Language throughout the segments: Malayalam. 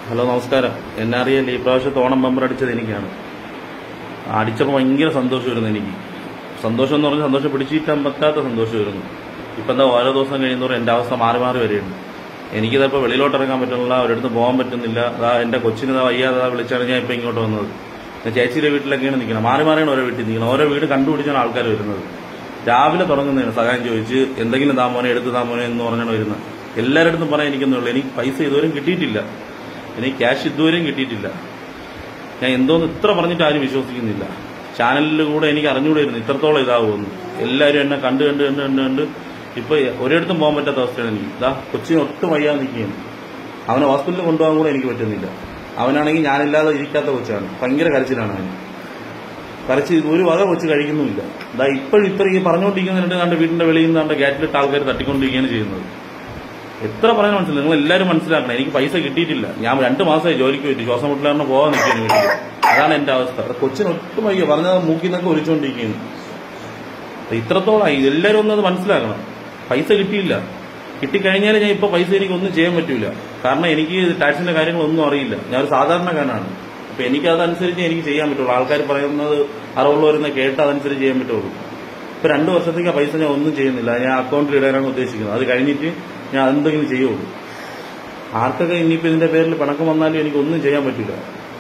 ഹലോ നമസ്കാരം എന്നെ അറിയില്ല ഈ പ്രാവശ്യത്തെ ഓണം മെമ്പർ അടിച്ചത് എനിക്കാണ് അടിച്ചപ്പോൾ ഭയങ്കര സന്തോഷമായിരുന്നു എനിക്ക് സന്തോഷം എന്ന് പറഞ്ഞാൽ സന്തോഷം പിടിച്ചിട്ടാൻ പറ്റാത്ത സന്തോഷമായിരുന്നു ഇപ്പം എന്താ ഓരോ ദിവസം കഴിയുന്നവരും എൻ്റെ അവസ്ഥ മാറി മാറി വരികയാണ് എനിക്കിതിപ്പോൾ വെളിയിലോട്ട് ഇറങ്ങാൻ പറ്റുന്നില്ല ഒരിടത്ത് പോകാൻ പറ്റുന്നില്ല അതാ എൻ്റെ കൊച്ചിന് ഇതാ വയ്യാതെ അതാ വിളിച്ചാണ് ഞാൻ ഇപ്പം ഇങ്ങോട്ട് വന്നത് ഞാൻ ചേച്ചിയുടെ വീട്ടിലൊക്കെയാണ് നിൽക്കുന്നത് മാറി മാറിയാണ് ഓരോ വീട്ടിൽ നിൽക്കുന്നത് ഓരോ വീട് കണ്ടുപിടിച്ചാണ് ആൾക്കാർ വരുന്നത് രാവിലെ തുടങ്ങുന്നതാണ് സഹായം ചോദിച്ച് എന്തെങ്കിലും താ മോനെ എടുത്ത് താ മോനെ എന്ന് പറഞ്ഞാണ് വരുന്നത് എല്ലാവരുടെ അടുത്തും പറയാൻ എനിക്കൊന്നുള്ളൂ എനിക്ക് പൈസ ഇതുവരെയും കിട്ടിയിട്ടില്ല എനിക്ക് ക്യാഷ് ഇതുവരെയും കിട്ടിയിട്ടില്ല ഞാൻ എന്തോന്ന് ഇത്ര പറഞ്ഞിട്ട് ആരും വിശ്വസിക്കുന്നില്ല ചാനലിൽ കൂടെ എനിക്ക് അറിഞ്ഞുകൂടായിരുന്നു ഇത്രത്തോളം ഇതാവുമെന്ന് എല്ലാവരും എന്നെ കണ്ട് കണ്ട് കണ്ട് കണ്ട് കണ്ട് ഇപ്പൊ ഒരിടത്തും പോകാൻ പറ്റാത്ത അവസ്ഥയാണ് എനിക്ക് ഇതാ കൊച്ചിന് ഒട്ടും വയ്യാതെ നിൽക്കുകയാണ് അവനെ ഹോസ്പിറ്റലിൽ കൊണ്ടുപോകാൻ കൂടെ എനിക്ക് പറ്റുന്നില്ല അവനാണെങ്കിൽ ഞാനില്ലാതെ ഇരിക്കാത്ത കൊച്ചാണ് ഭയങ്കര കരച്ചിലാണ് അവന് കരച്ച് ഒരു വക കൊച്ച് കഴിക്കുന്നുമില്ല ഇതാ ഇപ്പോഴും ഇത്ര ഈ പറഞ്ഞുകൊണ്ടിരിക്കുന്നുണ്ട് കണ്ട് വീടിന്റെ വെളിയിൽ നിന്ന് കണ്ട് ഗേറ്റിലിട്ട് ആൾക്കാർ തട്ടിക്കൊണ്ടിരിക്കുകയാണ് ചെയ്യുന്നത് എത്ര പറയാൻ മനസ്സിലായി നിങ്ങൾ എല്ലാവരും മനസ്സിലാക്കണം എനിക്ക് പൈസ കിട്ടിയിട്ടില്ല ഞാൻ രണ്ട് മാസമായി ജോലിക്ക് പോയിട്ട് ശ്വാസം മുട്ടിലാണ് പോകാൻ നിൽക്കുന്നു വീട്ടിൽ അതാണ് എന്റെ അവസ്ഥ അത് കൊച്ചിന് ഒട്ടും വയ്യ പറഞ്ഞത് മൂക്കിൽ നിന്നൊക്കെ ഒലിച്ചുകൊണ്ടിരിക്കുന്നു അപ്പൊ ഇത്രത്തോളമായി എല്ലാവരും ഒന്നത് മനസ്സിലാക്കണം പൈസ കിട്ടിയില്ല കിട്ടിക്കഴിഞ്ഞാൽ ഞാൻ ഇപ്പൊ പൈസ എനിക്ക് ഒന്നും ചെയ്യാൻ പറ്റൂല കാരണം എനിക്ക് ടാക്സിന്റെ കാര്യങ്ങളൊന്നും അറിയില്ല ഞാൻ ഒരു സാധാരണക്കാരനാണ് അപ്പൊ എനിക്ക് അതനുസരിച്ച് എനിക്ക് ചെയ്യാൻ പറ്റുള്ളൂ ആൾക്കാർ പറയുന്നത് അറിവുള്ളവരെന്ന് കേട്ട് അതനുസരിച്ച് ചെയ്യാൻ പറ്റുള്ളൂ ഇപ്പൊ രണ്ടു വർഷത്തേക്ക് ആ പൈസ ഞാൻ ഒന്നും ചെയ്യുന്നില്ല ഞാൻ അക്കൗണ്ടിൽ ഇടാനാണ് ഉദ്ദേശിക്കുന്നത് അത് കഴിഞ്ഞിട്ട് ഞാൻ എന്തെങ്കിലും ചെയ്യുള്ളൂ ആർക്കൊക്കെ ഇനിയിപ്പോ ഇതിന്റെ പേരിൽ പിണക്കം വന്നാലും എനിക്ക് ഒന്നും ചെയ്യാൻ പറ്റില്ല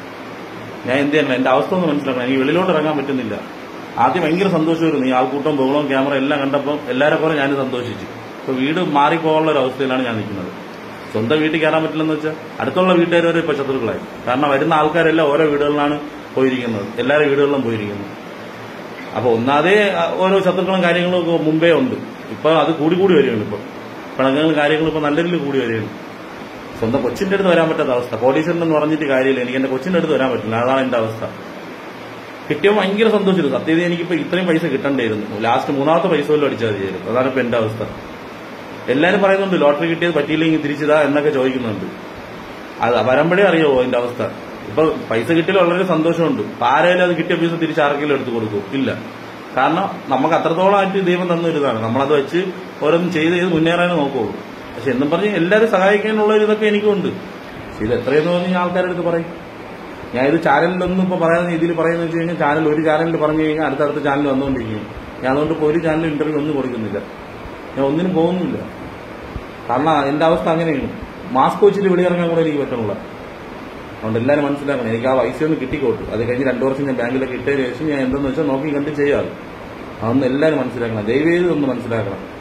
ഞാൻ എന്ത് ചെയ്യണം എന്റെ അവസ്ഥ ഒന്ന് മനസ്സിലാക്കണം എനിക്ക് വെളിയിലോട്ട് ഇറങ്ങാൻ പറ്റുന്നില്ല ആദ്യം ഭയങ്കര സന്തോഷമായിരുന്നു ഈ ആൾക്കൂട്ടം ബഹളവും ക്യാമറ എല്ലാം കണ്ടപ്പോൾ എല്ലാവരെ പോലെ ഞാൻ സന്തോഷിച്ചു ഇപ്പൊ വീട് മാറിപ്പോകാനുള്ള ഒരു അവസ്ഥയിലാണ് ഞാൻ നിൽക്കുന്നത് സ്വന്തം വീട്ടിൽ കയറാൻ പറ്റില്ലെന്ന് വെച്ചാൽ അടുത്തുള്ള വീട്ടുകാർ വരെ ഇപ്പൊ ശത്രുക്കളായി കാരണം വരുന്ന ആൾക്കാരെല്ലാം ഓരോ വീടുകളിലാണ് പോയിരിക്കുന്നത് എല്ലാവരുടെ വീടുകളിലും പോയിരിക്കുന്നത് അപ്പൊ ഒന്നാതെ ആ, ഓരോ ശത്രുക്കളും കാര്യങ്ങളും ഒക്കെ മുമ്പേ ഉണ്ട് ഇപ്പൊ അത് കൂടി കൂടി വരികയാണ് ഇപ്പൊ പിണക്കങ്ങളും കാര്യങ്ങളും ഇപ്പൊ നല്ല രീതിയിൽ കൂടി വരികയാണ് സ്വന്തം കൊച്ചിന്റെ അടുത്ത് വരാൻ പറ്റാത്ത അവസ്ഥ കോടീശ്വരൻ പറഞ്ഞിട്ട് കാര്യമില്ല എനിക്ക് എന്റെ കൊച്ചിന്റെ അടുത്ത് വരാൻ പറ്റില്ല അതാണ് എന്റെ അവസ്ഥ കിട്ടിയപ്പോൾ ഭയങ്കര സന്തോഷിച്ചു സത്യത എനിക്കിപ്പോ ഇത്രയും പൈസ കിട്ടണ്ടായിരുന്നു ലാസ്റ്റ് മൂന്നാമത്തെ പൈസ പോലും അടിച്ചാൽ മതിയായിരുന്നു അതാണ് ഇപ്പൊ എന്റെ അവസ്ഥ എല്ലാരും പറയുന്നുണ്ട് ലോട്ടറി കിട്ടിയത് പറ്റിയില്ലെങ്കിൽ തിരിച്ചതാ എന്നൊക്കെ ചോദിക്കുന്നുണ്ട് അത് വരുമ്പോഴേ അറിയാവോ അതിന്റെ അവസ്ഥ ഇപ്പൊ പൈസ കിട്ടിയാൽ വളരെ സന്തോഷമുണ്ട് ഇപ്പൊ ആരെങ്കിലും അത് കിട്ടിയ പൈസ തിരിച്ച് ആർക്കെങ്കിലും എടുത്തു കൊടുക്കും ഇല്ല കാരണം നമുക്ക് അത്രത്തോളം ആയിട്ട് ദൈവം തന്ന ഒരു ഇതാണ് നമ്മളത് വെച്ച് ഓരോന്നും ചെയ്ത് ചെയ്ത് മുന്നേറാനേ നോക്കുള്ളൂ പക്ഷെ എന്നും പറഞ്ഞ് എല്ലാവരും സഹായിക്കാനുള്ള ഒരു ഇതൊക്കെ എനിക്കുണ്ട് പക്ഷെ ഇത് എത്രയെന്ന് പറഞ്ഞ് ഞാൻ ആൾക്കാരുടെ അടുത്ത് പറയും ഞാൻ ഇത് ചാനലിലൊന്നും ഇപ്പൊ പറയാവുന്ന രീതിയിൽ പറയുന്നത് വെച്ച് കഴിഞ്ഞാൽ ചാനൽ ഒരു ചാനലിൽ പറഞ്ഞു കഴിഞ്ഞാൽ അടുത്തടുത്ത ചാനൽ വന്നുകൊണ്ടിരിക്കും ഞാൻ അതുകൊണ്ട് ഇപ്പൊ ഒരു ചാനലിൽ ഇന്റർവ്യൂ ഒന്നും കൊടുക്കുന്നില്ല ഞാൻ ഒന്നിനും പോകുന്നില്ല കാരണം എന്റെ അവസ്ഥ അങ്ങനെയാണ് മാസ്ക് വെച്ചിട്ട് വെളിയിറങ്ങാൻ കൂടെ എനിക്ക് പറ്റണില്ല അതുകൊണ്ട് എല്ലാവരും മനസ്സിലാക്കണം എനിക്ക് ആ പൈസ ഒന്ന് കിട്ടിക്കോട്ടു അത് കഴിഞ്ഞ് രണ്ടു വർഷം ഞാൻ ബാങ്കിലൊക്കെ ഇട്ടതിന് ശേഷം ഞാൻ എന്തെന്ന് വെച്ചാൽ നോക്കി കണ്ട് ചെയ്യാറ് അതൊന്നും എല്ലാവരും മനസ്സിലാക്കണം ദയവേത് ഒന്ന് മനസ്സിലാക്കണം